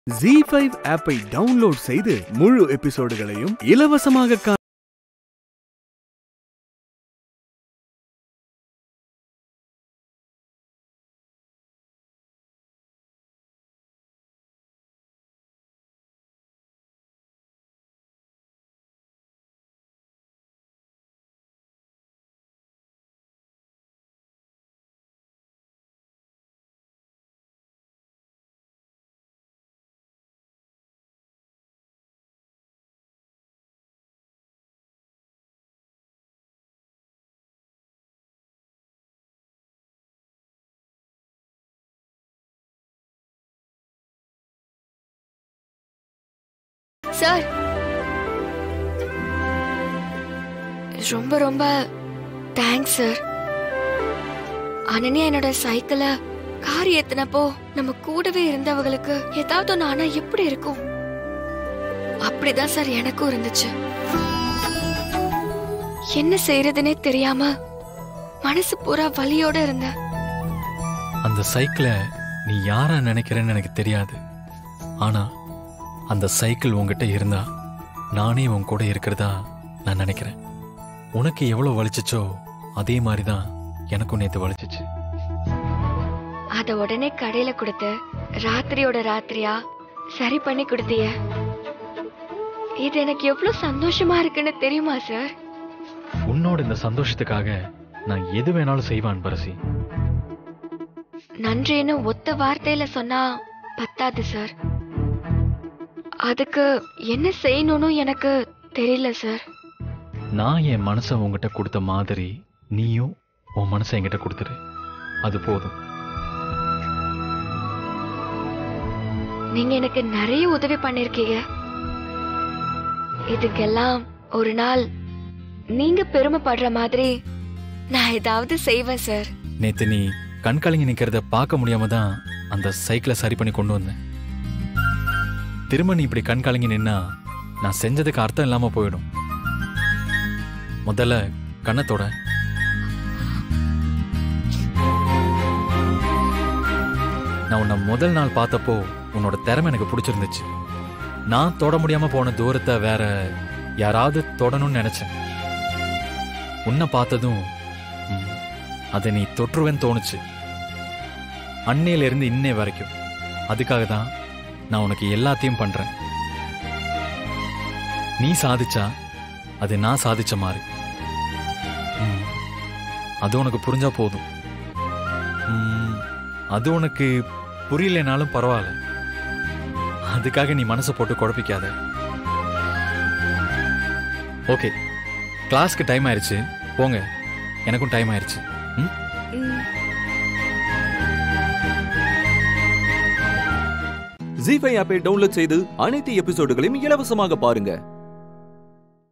G five ஆப்பை download செய்து முழு எபிசோடுகளையும் இலவசமாக கா சார் ரொம்ப ரொம்ப தேங்க்ஸ் சார் அனன்யா என்னோட சைக்கிளை கார் ஏத்துனப்போ நம்ம கூடவே இருந்தவங்களுக்கு ஏதாவது ஒன்று ஆனா எப்படி இருக்கும் அப்படிதான் சார் எனக்கும் இருந்துச்சு என்ன செய்யறதுனே தெரியாம மனசு பூரா வலியோட இருந்தேன் அந்த சைக்கிளை நீ யாரா நினைக்கிறேன்னு எனக்கு தெரியாது ஆனா அந்த சைக்கிள் உன்கிட்ட இருந்தா நானே உன் கூட இருக்கிறதா நான் நினைக்கிறேன் உனக்கு எவ்வளவு வலிச்சுச்சோ அதே மாதிரி தான் எனக்கும் நேத்து வலிச்சுச்சு அத உடனே கடையில கொடுத்து ராத்திரியோட ராத்திரியா சரி பண்ணி கொடுத்திய இது எனக்கு எவ்வளவு சந்தோஷமா இருக்குன்னு தெரியுமா சார் உன்னோட இந்த சந்தோஷத்துக்காக நான் எது வேணாலும் செய்வான் பரசி நன்றின்னு ஒத்த வார்த்தையில சொன்னா பத்தாது சார் அதுக்கு என்ன செய்யணும்னு எனக்கு தெரியல சார் நான் என் மனசை உன்கிட்ட கொடுத்த மாதிரி நீயும் உன் மனசை என்கிட்ட கொடுத்துரு அது போதும் நீங்க எனக்கு நிறைய உதவி பண்ணிருக்கீங்க இதுக்கெல்லாம் ஒரு நாள் நீங்க பெருமைப்படுற மாதிரி நான் ஏதாவது செய்வேன் சார் நேத்து நீ கண் கலங்கி நிக்கிறத பார்க்க முடியாம தான் அந்த சைக்கிளை சரி பண்ணி கொண்டு வந்தேன் திரும்ப நீ இப்படி கண் கலங்கி நின்னா நான் செஞ்சதுக்கு அர்த்தம் இல்லாம போயிடும் முதல்ல கண்ணத்தோட நான் உன்னை முதல் நாள் பார்த்தப்போ உன்னோட திறமை எனக்கு பிடிச்சிருந்துச்சு நான் தொட முடியாம போன தூரத்தை வேற யாராவது தொடணும்னு நினைச்சேன் உன்னை பார்த்ததும் ம், அதை நீ தொற்றுவேன்னு தோணுச்சு அன்னையில இருந்து இன்னே வரைக்கும் அதுக்காக தான் நான் உனக்கு எல்லாத்தையும் பண்றேன் நீ சாதிச்சா அது நான் சாதிச்ச மாதிரி ம், அது உனக்கு புரிஞ்சா போதும் ம், அது உனக்கு புரியலைனாலும் பரவாயில்ல அதுக்காக நீ மனசை போட்டு குழப்பிக்காத ஓகே கிளாஸ்க்கு டைம் ஆயிருச்சு போங்க எனக்கும் டைம் ஆயிருச்சு ம் ம், ஜி ஃபைவ் ஆப்பை டவுன்லோட் செய்து அனைத்து எபிசோடுகளையும் இலவசமாக பாருங்க